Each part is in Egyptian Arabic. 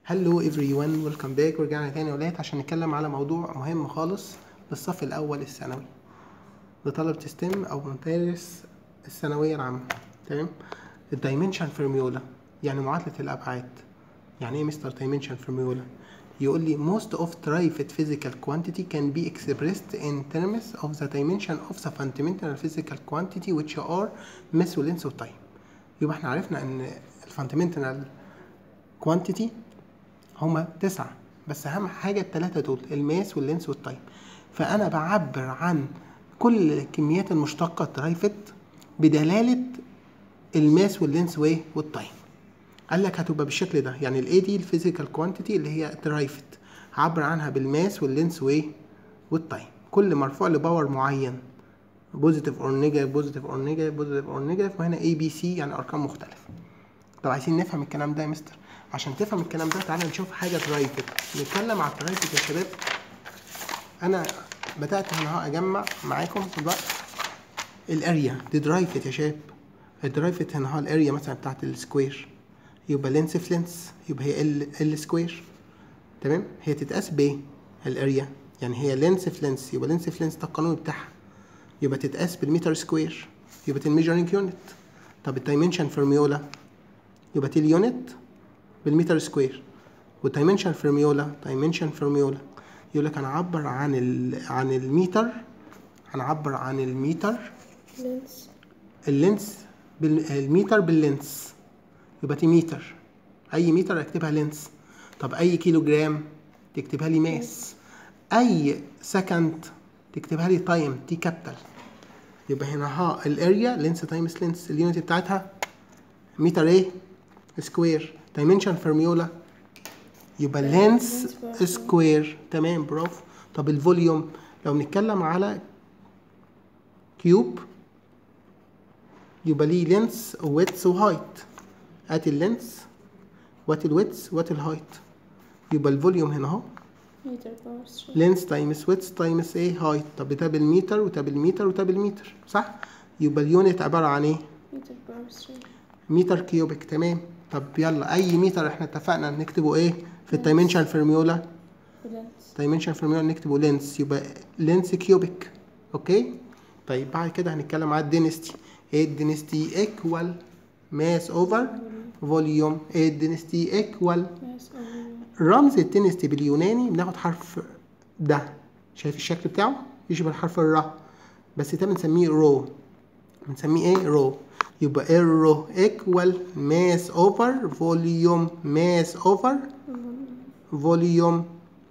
هلو everyone ويلكم باك ورجعنا تاني يا ولاد عشان نتكلم على موضوع مهم خالص للصف الأول الثانوي لطلبة ستيم أو مدارس الثانوية العامة تمام الدايمنشن فورميولا يعني معادلة الأبعاد يعني إيه مستر دايمنشن فورميولا يقول لي most of private physical quantity can be expressed in terms of the dimension of the fundamental physical quantity which are mass length و time يبقى احنا عرفنا ان الفاندمنتال كوانتيتي هما تسعة بس أهم حاجة التلاتة دول الماس واللينس والتايم فأنا بعبر عن كل الكميات المشتقة درايفت بدلالة الماس واللينس وايه والتايم قال لك هتبقى بالشكل ده يعني الاي دي الفيزيكال كوانتيتي اللي هي درايفت عبر عنها بالماس واللينس وايه والتايم كل مرفوع لباور معين بوزيتيف اور نيجاتيف بوزيتيف اور نيجاتيف بوزيتيف اور نيجاتيف وهنا اي بي سي يعني ارقام مختلفه طب عايزين نفهم الكلام ده يا مستر عشان تفهم الكلام ده تعالى نشوف حاجه درايفت نتكلم على الدرايفت يا شباب انا بدات هنا اهو اجمع معاكم دلوقتي الاريا دي درايفت يا شباب الدرايفت هنا اهو الاريا مثلا بتاعت السكوير يبقى لينس في لينس يبقى هي ال ال سكوير تمام هي تتقاس بايه الاريا يعني هي لينس في لينس يبقى لينس في لينس ده القانون بتاعها يبقى تتقاس بالمتر سكوير يبقى الميجرنج يونت طب الدايمنشن فورميولا يبقى تي اليونت بالمتر سكوير والدايمنشن فورميولا دايمنشن فورميولا يقول لك هنعبر عن ال عن المتر هنعبر عن المتر لينس اللينس بالمتر باللينس يبقى تي متر اي متر اكتبها لينس طب اي كيلو جرام تكتبها لي ماس اي سكند تكتبها لي تايم تي كابيتال يبقى هنا ها الاريا لينس تايمز لينس اليونت بتاعتها متر ايه سكوير دايمنشن فورميولا يبقى لينس سكوير تمام برافو طب الفوليوم لو بنتكلم على كيوب يبقى ليه لينس ويتس وهايت ادي اللينس وات الويتس وات الهايت يبقى الفوليوم هنا اهو متر باور 3 لينس تايمس ويتس تايمس ايه هايت طب ده بالمتر وده بالمتر وده بالمتر صح يبقى اليونت عباره عن ايه متر باور 3 متر كيوبيك تمام طب يلا اي متر احنا اتفقنا نكتبه ايه في الدايمنشن فورميولا ولينس دايمنشن فورميولا نكتبه لينس يبقى لينس كيوبيك اوكي طيب بعد كده هنتكلم على الدينستي ايه الدينستي ايكوال ماس اوفر فوليوم ايه الدينستي ايكوال ماس اوفر رمز الدينستي باليوناني بناخد حرف ده شايف الشكل بتاعه يشبه حرف الرا بس ده بنسميه رو بنسميه ايه رو يبقى الرو ايكوال ماس اوفر فوليوم ماس اوفر فوليوم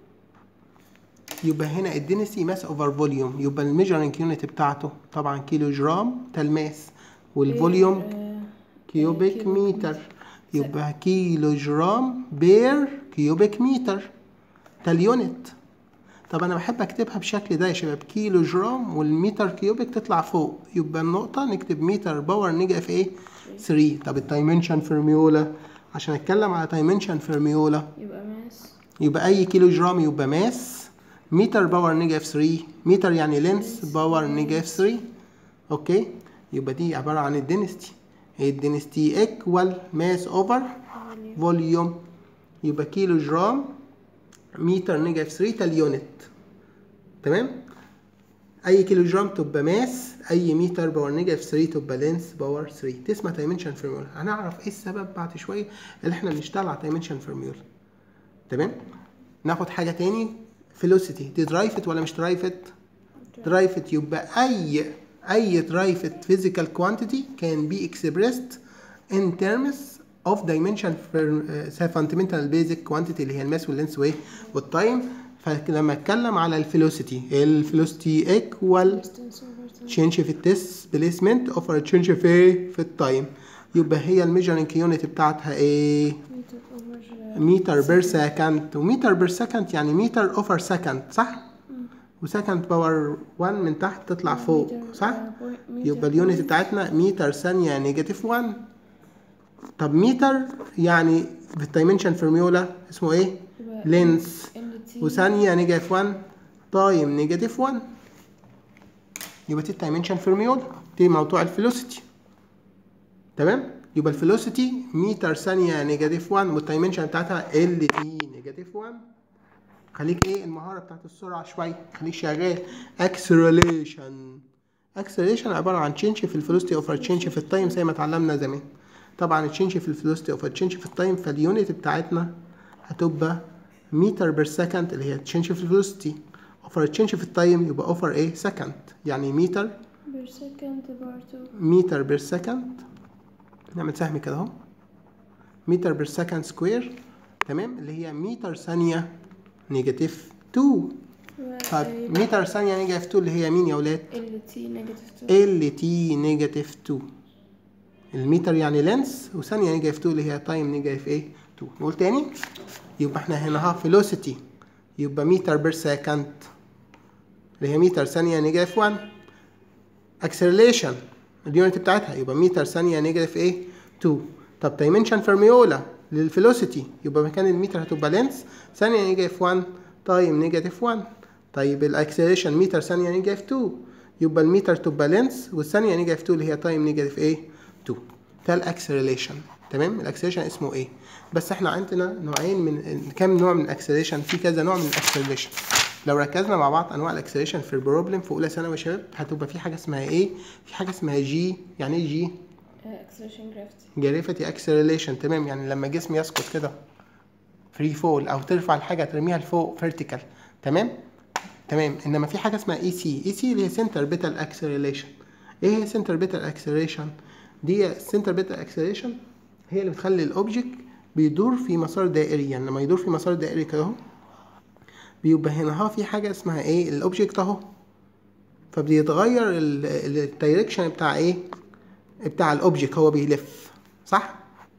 يبقى هنا الدنسي ماس اوفر فوليوم يبقى الميجرنج يونت بتاعته طبعا كيلو جرام ده الماس والفوليوم كيوبيك كيوبيك متر يبقى كيلو جرام بير كيوبيك متر ده اليونت طب انا بحب اكتبها بشكل ده يا شباب كيلو جرام والمتر كيوبيك تطلع فوق يبقى النقطة نكتب متر باور نيجاتيف ايه 3 طب الدايمنشن فورميولا عشان اتكلم على دايمنشن فورميولا يبقى ماس يبقى اي كيلو جرام يبقى ماس متر باور نيجاتيف 3 متر يعني لينس باور نيجاتيف 3 اوكي يبقى دي عبارة عن الدنستي الدنستي ايكوال ماس اوفر فوليوم يبقى كيلو جرام متر نيجاتيف 3 ده اليونت تمام اي كيلو جرام تبقى ماس اي متر باور نيجاتيف 3 تبقى لينس باور 3 دي اسمها دايمنشن فورميولا هنعرف ايه السبب بعد شويه اللي احنا بنشتغل على دايمنشن فورميولا تمام ناخد حاجه تاني فيلوسيتي دي درايفت ولا مش درايفت درايفت يبقى اي اي درايفت فيزيكال كوانتيتي كان بي expressed in terms of dimension for uh, fundamental basic quantity اللي هي الماس واللينس وايه والتايم فلما اتكلم على الفيلوسيتي الفيلوسيتي ايكوال distance over time تشينج في الديسبيسمنت اوفر تشينج في ايه في التايم يبقى هي الميجرنج يونت بتاعتها ايه متر اوفر متر بير سكند ومتر بير سكند يعني متر اوفر سكند صح وسكند باور 1 من تحت تطلع فوق صح يبقى اليونت بتاعتنا متر ثانية نيجاتيف 1 طب متر يعني بالدايمنشن فورميولا اسمه ايه؟ لينس وثانية نيجاتيف 1 تايم نيجاتيف 1 يبقى دي الدايمنشن فورميولا دي موضوع الفيلوسيتي تمام يبقى الفيلوسيتي متر ثانيه نيجاتيف 1 والدايمنشن بتاعتها ال تي نيجاتيف 1 خليك ايه المهاره بتاعت السرعه شويه خليك شغال اكسلريشن اكسلريشن عباره عن تشينج في الفيلوسيتي اوفر تشينج في التايم زي ما اتعلمنا زمان طبعا تشينج في الفيلوسيتي اوفر تشينج في التايم فاليونت بتاعتنا هتبقى متر بير سكند اللي هي تشينج في الفيلوسيتي اوفر تشينج في التايم يبقى اوفر ايه سكند يعني متر بير سكند بار تو متر بير سكند نعمل سهم كده اهو متر بير سكند سكوير تمام اللي هي متر ثانيه نيجاتيف 2 طيب متر ثانيه نيجاتيف 2 اللي هي مين يا ولاد ال تي نيجاتيف تو ال تي نيجاتيف 2 المتر يعني لينس وثانيه نيجاتيف 2 اللي هي تايم نيجاتيف ايه 2 نقول تاني يبقى احنا هنا ها فيلوسيتي يبقى متر بير سكند اللي هي متر ثانيه نيجاتيف 1 اكسلريشن اليونت بتاعتها يبقى متر ثانيه نيجاتيف ايه 2 طب دايمنشن فيرميولا للفيلوسيتي يبقى مكان المتر هتبقى لينس ثانيه نيجاتيف 1 تايم نيجاتيف 1 طيب الاكسلريشن متر ثانيه نيجاتيف 2 يبقى المتر تبقى لينس والثانيه نيجاتيف 2 اللي هي تايم نيجاتيف ايه 2 ده الاكسلريشن تمام الاكسلريشن اسمه ايه بس احنا عندنا نوعين من كام نوع من الاكسلريشن في كذا نوع من الاكسلريشن لو ركزنا مع بعض انواع الاكسلريشن في البروبلم في اولى ثانوي يا شباب هتبقى في حاجه اسمها ايه في حاجه اسمها جي يعني ايه جي اكسلريشن جرافيتي جرافيتي اكسلريشن تمام يعني لما جسم يسقط كده فري فول او ترفع الحاجه ترميها لفوق فيرتيكال تمام تمام انما في حاجه اسمها اي سي اي سي اللي هي سنتر بيتال اكسلريشن ايه هي سنتر بيتال اكسلريشن دي سنتر بيتال اكسلريشن هي اللي بتخلي الاوبجكت بيدور في مسار دائري يعني لما يدور في مسار دائري كده اهو بيبقى هنا ها في حاجه اسمها ايه الاوبجكت اهو فبيتغير الدايركشن بتاع ايه بتاع الاوبجكت هو بيلف صح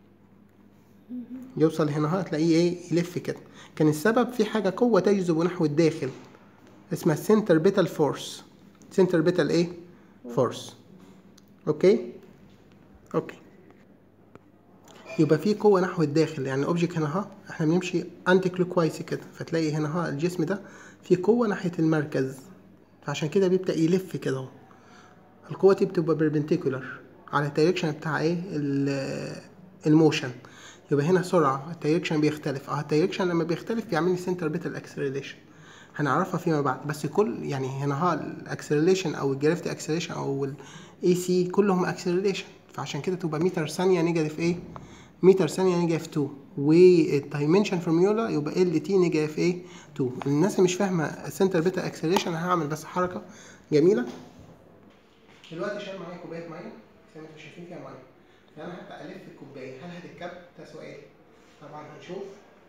يوصل هنا ها تلاقيه ايه يلف كده كان السبب في حاجه قوه تجذب نحو الداخل اسمها سنتر بيتال فورس سنتر بيتال ايه فورس اوكي اوكي يبقى في قوه نحو الداخل يعني الاوبجكت هنا ها احنا بنمشي انتي كلوك وايز كده فتلاقي هنا ها الجسم ده في قوه ناحيه المركز فعشان كده بيبدا يلف كده اهو القوه دي بتبقى بيربنتيكولار على الدايركشن بتاع ايه الموشن يبقى هنا سرعه الدايركشن بيختلف اه الدايركشن لما بيختلف بيعمل لي سنتر بيتال اكسلريشن هنعرفها فيما بعد بس كل يعني هنا ها الاكسلريشن او الجرافيتي اكسلريشن او الاي سي كلهم اكسلريشن فعشان كده تبقى متر ثانيه نيجاتيف ايه متر ثانيه نيجاتيف 2 والدايمنشن فورميولا يبقى ال تي نيجاتيف ايه 2 الناس اللي مش فاهمه السنتر بيتا اكسلريشن هعمل بس حركه جميله دلوقتي شايل معايا كوبايه ميه زي ما انتم شايفين فيها ميه فانا هبدا الف الكوبايه هل هتتكب ده سؤال طبعا هنشوف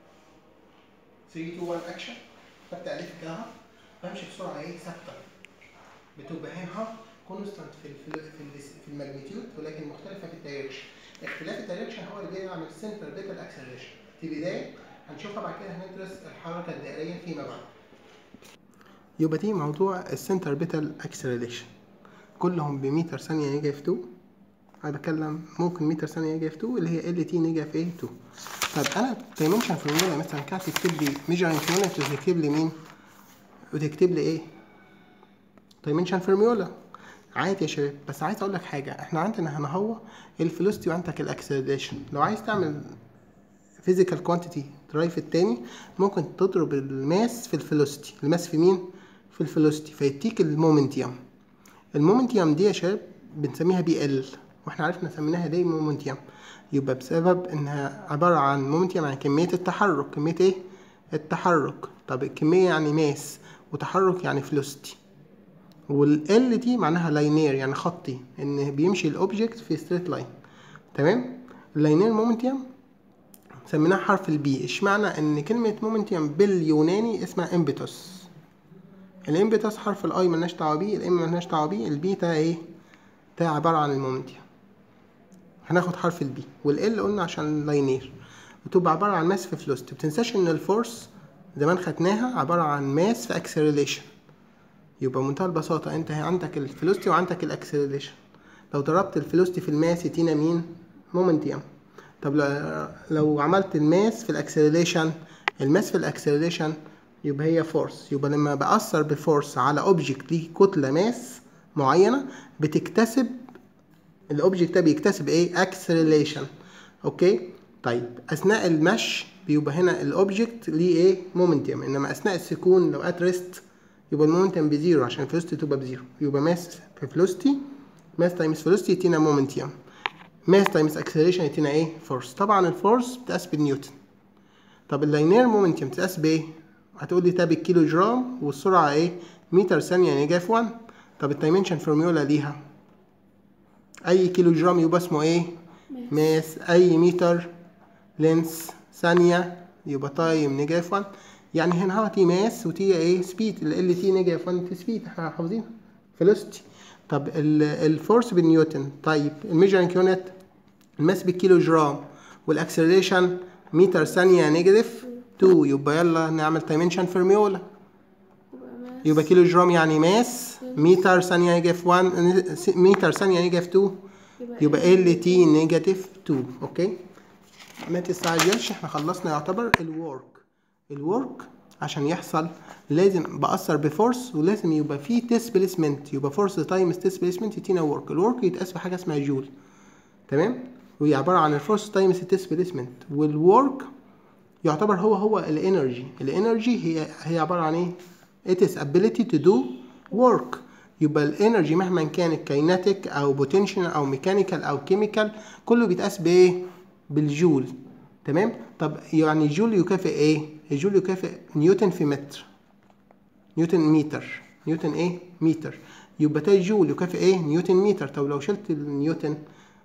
3 2 1 اكشن ببدا الف كده اهو بمشي بسرعه ايه ثابته بتبقى هنا كونستانت في ال في ال في, ال في الماجنتيود ولكن مختلفه في الدايركشن اختلاف الدايركشن هو اللي بيعمل سنتر بيتال اكسلريشن في بدايه هنشوفها بعد كده هندرس الحركه الدائريه فيما بعد يبقى دي موضوع السنتر بيتال اكسلريشن كلهم بمتر ثانيه نيجاتيف 2 انا بتكلم ممكن متر ثانيه نيجاتيف 2 اللي هي ال تي نيجاتيف ايه 2 طب انا دايمنشن فورمولا مثلا كانت تكتب لي ميجرنج يونت وتكتب لي مين وتكتب لي ايه دايمنشن فورمولا عادي يا شباب بس عايز اقول لك حاجه احنا عندنا هنا هو الفيلوسيتي وعندك الاكسلريشن لو عايز تعمل فيزيكال كوانتيتي درايف التاني ممكن تضرب الماس في الفيلوسيتي الماس في مين في الفيلوسيتي فيديك المومنتيوم المومنتيوم دي يا شباب بنسميها بي ال واحنا عرفنا سميناها ليه مومنتيوم يبقى بسبب انها عباره عن مومنتيوم يعني كميه التحرك كميه ايه التحرك طب الكميه يعني ماس وتحرك يعني فيلوسيتي والال دي معناها لاينير يعني خطي ان بيمشي الاوبجكت في ستريت لاين تمام اللاينير مومنتيوم سميناها حرف البي اشمعنى ان كلمه مومنتيوم باليوناني اسمها امبيتوس الامبيتوس حرف الاي ملناش دعوه بيه الام ملناش دعوه بيه البي ده ايه ده عباره عن المومنتيوم هناخد حرف البي والال قلنا عشان لاينير وتبقى عباره عن ماس في فلوست متنساش ان الفورس زمان خدناها عباره عن ماس في اكسلريشن يبقى بمنتهى البساطة انت عندك الفيلوستي وعندك الاكسلريشن لو ضربت الفيلوستي في الماس يدينا مين مومنتيوم طب لو عملت الماس في الاكسلريشن الماس في الاكسلريشن يبقى هي فورس يبقى لما بأثر بفورس على اوبجكت ليه كتلة ماس معينة بتكتسب الاوبجكت ده بيكتسب ايه اكسلريشن اوكي طيب اثناء المشي بيبقى هنا الاوبجكت ليه ايه مومنتم انما اثناء السكون لو ات ريست يبقى المومنتم بزيرو عشان الفيلوسيتي تبقى بزيرو يبقى ماس في فيلوسيتي ماس تايمز فيلوسيتي يدينا مومنتم ماس تايمز اكسلريشن يدينا ايه فورس طبعا الفورس بتقاس بالنيوتن طب اللينير مومنتم بتقاس بايه هتقول لي ده بالكيلو جرام والسرعه ايه متر ثانيه يعني جاي في 1 طب الدايمنشن فورمولا ليها اي كيلو جرام يبقى اسمه ايه ماس اي متر لينس ثانيه يبقى تايم نيجاتيف 1 يعني هنا هو تي ماس وتي ايه سبيد ال تي نيجاتيف 1 تي سبيد احنا حافظينها فيلوسيتي طب الفورس بالنيوتن طيب الميجرنج يونت الماس بالكيلو جرام والاكسلريشن متر ثانيه نيجاتيف 2 يبقى يلا نعمل دايمنشن فورمولا يبقى ماس يبقى كيلو جرام يعني ماس متر ثانيه نيجاتيف 1 متر ثانيه نيجاتيف 2 يبقى ال تي نيجاتيف 2 اوكي ما تستعجلش احنا خلصنا يعتبر الورك الورك عشان يحصل لازم بأثر بفورس ولازم يبقى فيه ديسبيسمنت يبقى فورس تايمز ديسبيسمنت يدينا ورك الورك يتقاس بحاجه اسمها جول تمام وهي عباره عن الفورس تايمز الديسبيسمنت والورك يعتبر هو هو الانرجي الانرجي هي هي عباره عن ايه it is ability to do work يبقى الانرجي مهما كانت كايناتيك او بوتنشال او ميكانيكال او كيميكال كله بيتقاس بايه بالجول تمام طب يعني جول يكافئ ايه الجول يكافئ نيوتن في متر نيوتن متر نيوتن ايه متر يبقى ده جول يكافئ ايه نيوتن متر طب لو شلت النيوتن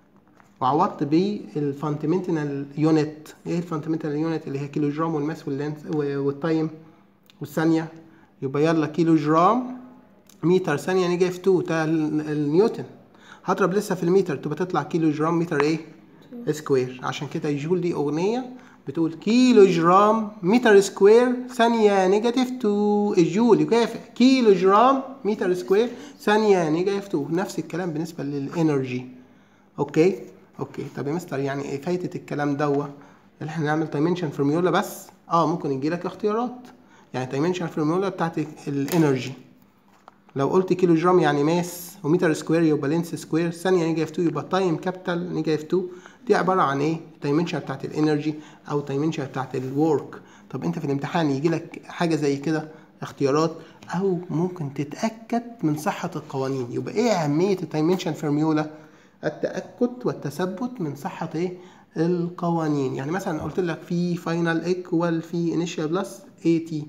وعوضت بالفانتمنتال يونت ايه الفانتمنتال يونت اللي هي كيلو جرام والماس واللينس والتايم والثانيه يبقى يلا كيلو جرام متر ثانيه نيجي في 2 ده ال- النيوتن هضرب لسه في المتر تبقى تطلع كيلو جرام متر ايه سكوير عشان كده جول دي اغنيه بتقول كيلو جرام متر سكوير ثانيه نيجاتيف 2 الجول يكافئ كيلو جرام متر سكوير ثانيه نيجاتيف 2 نفس الكلام بالنسبه للانرجي اوكي اوكي طب يا مستر يعني ايه فايده الكلام دوا اللي احنا نعمل دايمنشن فورمولا بس اه ممكن يجي لك اختيارات يعني دايمنشن فورمولا بتاعت الانرجي لو قلت كيلو جرام يعني ماس ومتر سكوير يبقى لينس سكوير ثانيه نيجاتيف 2 يبقى تايم كابيتال نيجاتيف 2 دي عباره عن ايه الدايمنشن بتاعت الانرجي او الدايمنشن بتاعت الورك طب انت في الامتحان يجي لك حاجه زي كده اختيارات او ممكن تتاكد من صحه القوانين يبقى ايه اهميه الدايمنشن فورمولا التاكد والتثبت من صحه ايه القوانين يعني مثلا قلت لك في فاينل ايكوال في انيشال بلس اي تي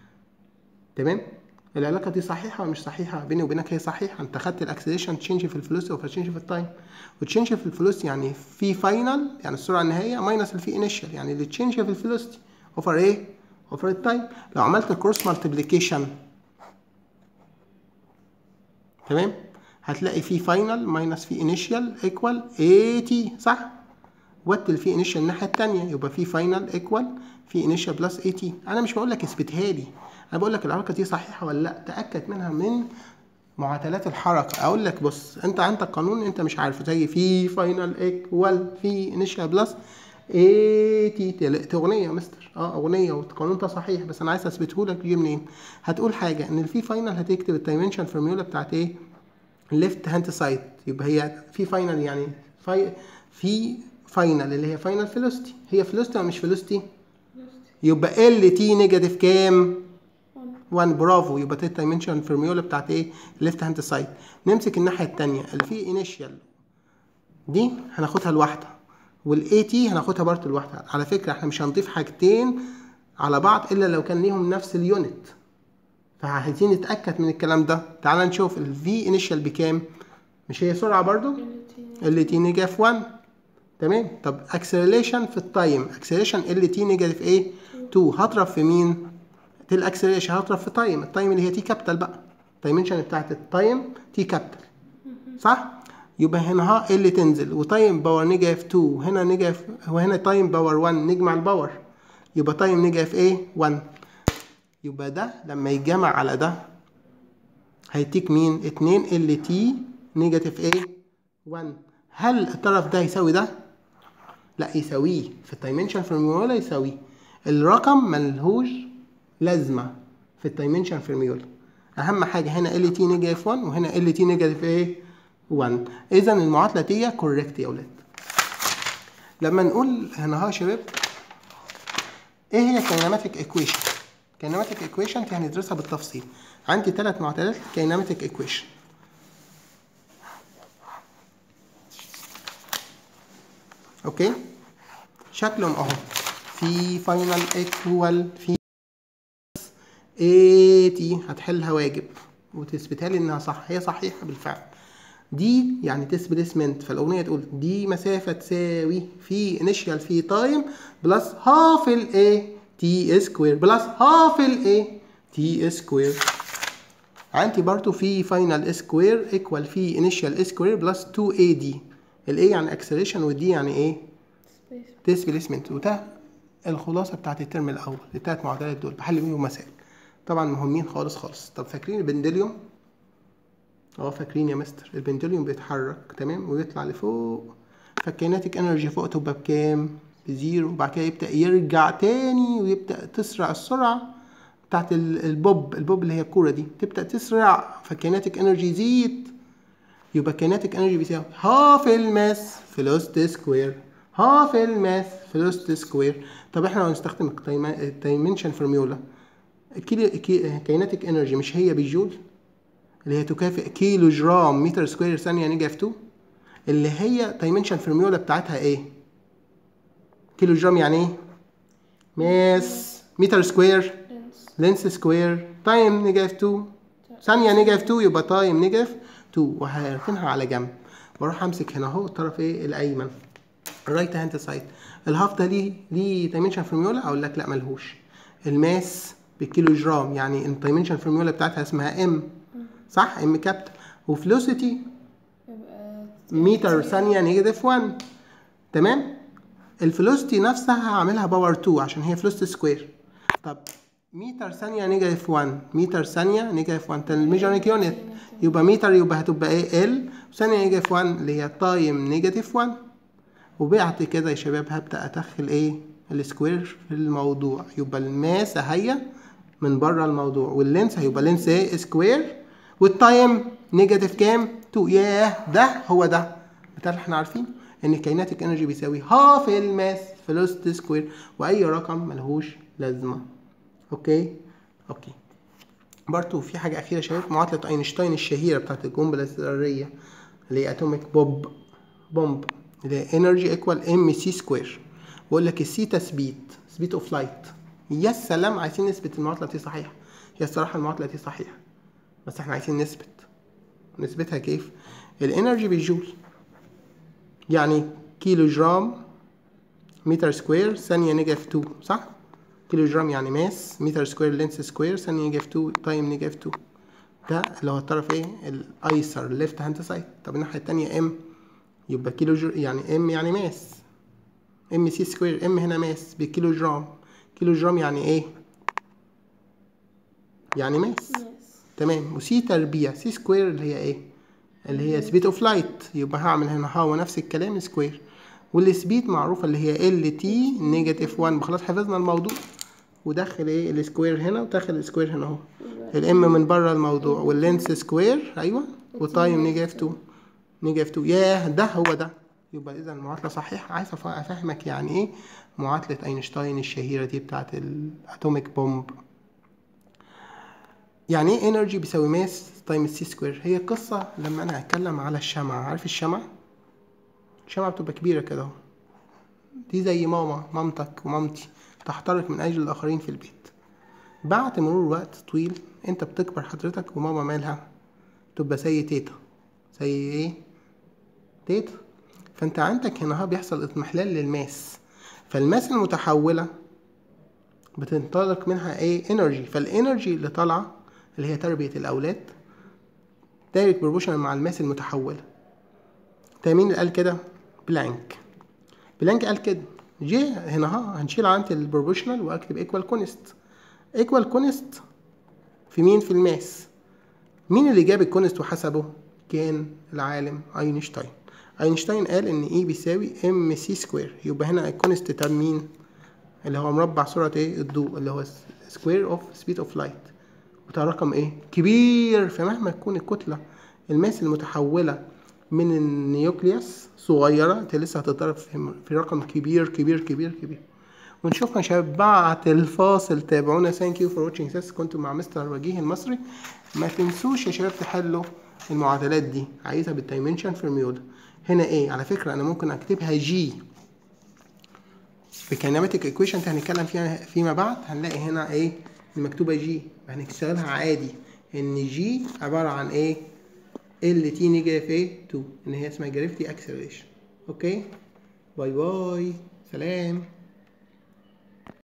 تمام العلاقه دي صحيحه ولا مش صحيحه بيني وبينك هي صحيحه انت خدت الاكسلريشن تشينج في الفلوس او تشينج في التايم وتشينج في الفلوس يعني في فاينل يعني السرعه النهائيه ماينس اللي في انيشال يعني اللي تشينج في الفلوسيتي اوفر ايه اوفر التايم لو عملت الكروس مالتيبليكيشن تمام هتلاقي في فاينل ماينس في انيشال ايكوال اي تي صح وتل في انيشال الناحيه الثانيه يبقى في فاينل ايكوال في انيشال بلس اي تي انا مش بقول لك اثبتها لي انا بقول لك العلاقه دي صحيحه ولا لا تاكد منها من معادلات الحركه اقول لك بص انت عندك قانون انت مش عارفه زي في فاينل ايكوال في انيشال بلس اي تي تي اغنيه يا مستر اه اغنيه والقانون ده صحيح بس انا عايز اثبته لك يجي منين هتقول حاجه ان الفي فاينل هتكتب الدايمنشن فورمولا بتاعت ايه ليفت هاند سايد يبقى هي في فاينل يعني في في فاينل اللي هي فاينل فيلوستي هي فيلوستي ولا مش فيلوستي يبقى ال تي نيجاتيف كام 1 برافو يبقى دي الدايمنشن فورمولا بتاعت ايه ليفت هاند سايد نمسك الناحيه الثانيه اللي فيه انيشال دي هناخدها لوحدها والاي تي هناخدها برضه لوحدها على فكره احنا مش هنضيف حاجتين على بعض الا لو كان ليهم نفس اليونت فعايزين نتاكد من الكلام ده تعال نشوف الفي انيشال بكام مش هي سرعه برضه ال تي نيجاتيف 1 تمام طب اكسلريشن في التايم اكسلريشن ال تي نيجاتيف ايه 2 هضرب في مين دي الاكسلريشن هضرب في تايم التايم اللي هي تي كابيتال بقى الدايمنشن بتاعت التايم تي كابيتال صح يبقى هنا ها اللي تنزل وتايم باور نيجاتيف 2 هنا نيجاتيف وهنا تايم باور 1 نجمع الباور يبقى تايم نيجاتيف ايه 1 يبقى ده لما يتجمع على ده هيديك مين 2 ال تي نيجاتيف ايه 1 هل الطرف ده يساوي ده لا يساويه في الدايمنشن فورمولا يساويه الرقم ملهوش لازمه في الدايمنشن فورمولا اهم حاجه هنا ال تي نيجاتيف 1 وهنا ال تي نيجاتيف ايه 1 اذا المعادله دي كوريكت يا اولاد لما نقول هنا اهو يا شباب ايه هي الكيناماتيك ايكويشن كيناماتيك ايكويشن دي هندرسها بالتفصيل عندي ثلاث معادلات كيناماتيك ايكويشن اوكي شكلهم اهو في فاينل ايكوال في اي تي هتحلها واجب وتثبتها لي انها صح هي صحيحه بالفعل دي يعني ديسبيسمنت فالاغنيه تقول دي مسافه تساوي في انيشال في تايم بلس هاف الاي تي سكوير بلس هاف الاي تي سكوير عندي برضو في فاينل سكوير ايكوال في انيشال سكوير بلس 2 اي دي الاي يعني اكسلريشن والدي يعني ايه سبيس ديسبيسمنت وده الخلاصه بتاعت الترم الاول التلات معادلات دول بحل بيهم مسائل طبعا مهمين خالص خالص طب فاكرين البندليوم اه فاكرين يا مستر البندليوم بيتحرك تمام ويطلع لفوق فالكيناتيك انرجي فوق تبقى بكام بزيرو وبعد كده يبدا يرجع تاني ويبدا تسرع السرعه بتاعت ال- البوب البوب اللي هي الكوره دي تبدا تسرع فالكيناتيك انرجي يزيد يبقى الكيناتيك انرجي بيساوي هاف الماس في لوست سكوير هاف الماس في لوست سكوير طب احنا لو نستخدم الدايمنشن فورميولا كيناتيك انرجي مش هي بالجول اللي هي تكافئ كيلو جرام متر سكوير ثانيه نيجاتيف 2 اللي هي دايمنشن فورميولا بتاعتها ايه كيلو جرام يعني ايه ماس متر سكوير لينس لينس سكوير تايم نيجاتيف 2 ثانية نيجاتيف 2 يبقى تايم نيجاتيف 2 وهركنها على جنب واروح امسك هنا اهو الطرف ايه الايمن الرايت هاند سايد الهاف ده ليه ليه دايمنشن فورميولا اقول لك لا ملهوش الماس بالكيلو جرام يعني الدايمنشن فورميولا بتاعتها اسمها ام صح ام كابيتال وفلوسيتي يبقى متر ثانية نيجاتيف 1 تمام الفلوستي نفسها هعملها باور 2 عشان هي فلوست سكوير طب متر ثانية نيجاتيف 1 متر ثانية نيجاتيف 1 الميجرنج يونت يبقى متر يبقى هتبقى ايه ال ثانية نيجاتيف 1 اللي هي تايم نيجاتيف 1 وبعد كده يا شباب هبدأ أدخل ايه السكوير في الموضوع يبقى الماس هي من بره الموضوع واللينس هيبقى لينس ايه سكوير والتايم نيجاتيف كام 2 ياه ده هو ده بتاع اللي احنا عارفين ان الكيناتيك انرجي بيساوي هاف الماس في لوست سكوير واي رقم ملهوش لازمه اوكي اوكي برضو في حاجه اخيره يا شباب معادله اينشتاين الشهيره بتاعت القنبله الذريه اللي هي اتوميك بوب بومب اللي هي انرجي ايكوال ام سي سكوير بقول لك السي تثبيت سبيد اوف لايت يا سلام عايزين نثبت المعادله دي صحيحه هي الصراحه المعادله دي صحيحه بس احنا عايزين نثبت نثبتها كيف الانرجي بالجول يعني كيلو جرام متر سكوير ثانية نيجاتيف 2 صح؟ كيلو جرام يعني ماس متر سكوير لينس سكوير ثانية نيجاتيف 2 تايم نيجاتيف 2 ده اللي هو الطرف ايه؟ الايسر ليفت هاند سايد طب الناحية التانية ام يبقى كيلو جر... يعني ام يعني ماس ام سي سكوير ام هنا ماس بكيلو جرام كيلو جرام يعني ايه؟ يعني ماس يس تمام وسي تربيع سي سكوير اللي هي ايه اللي هي سبيد اوف لايت يبقى هعمل هنا هو نفس الكلام سكوير والسبيد معروفه اللي هي ال تي نيجاتيف 1 خلاص حفظنا الموضوع ودخل ايه السكوير هنا ودخل السكوير هنا اهو الام من بره الموضوع واللينس سكوير ايوه وتايم نيجاتيف 2 نيجاتيف 2 ياه ده هو ده يبقى اذا المعادله صحيحه عايز أف- افهمك يعني ايه معادله اينشتاين الشهيره دي بتاعت الاتوميك بومب يعني ايه انرجي بيساوي ماس تايم سي سكوير هي قصة لما انا اتكلم على الشمعة عارف الشمعة الشمعة بتبقى كبيرة كده اهو دي زي ماما مامتك ومامتي تحترق من اجل الاخرين في البيت بعد مرور وقت طويل انت بتكبر حضرتك وماما مالها تبقى زي تيتا زي ايه تيتا فانت عندك هنا ها بيحصل اضمحلال للماس فالماس المتحولة بتنطلق منها ايه انرجي فالانرجي اللي طالعه اللي هي تربيه الاولاد دايركت بروبوشنال مع الماس المتحوله ده مين اللي قال كده بلانك بلانك قال كده جه هنا ها هنشيل علامه البروبوشنال واكتب ايكوال كونست ايكوال كونست في مين في الماس مين اللي جاب الكونست وحسبه كان العالم اينشتاين اينشتاين قال ان اي بيساوي ام سي سكوير يبقى هنا الكونست بتاع مين اللي هو مربع سرعة ايه الضوء اللي هو سكوير اوف سبيد اوف لايت وده رقم ايه كبير فمهما تكون الكتلة الماس المتحولة من النيوكليوس صغيرة انت لسه هتضرب في في رقم كبير كبير كبير كبير ونشوفنا يا شباب بعد الفاصل تابعونا ثانك يو فور واتشنج سيس كنتم مع مستر وجيه المصري ما تنسوش يا شباب تحلوا المعادلات دي عايزها بالدايمنشن فورميولا هنا ايه على فكرة انا ممكن اكتبها جي في كيناماتيك ايكويشن هنتكلم فيها فيما بعد هنلاقي هنا ايه المكتوبة جي هنشتغلها عادي ان جي عبارة عن ايه ال تي نيجاتيف ايه 2 ان هي اسمها جرافيتي اكسلريشن اوكي باي باي سلام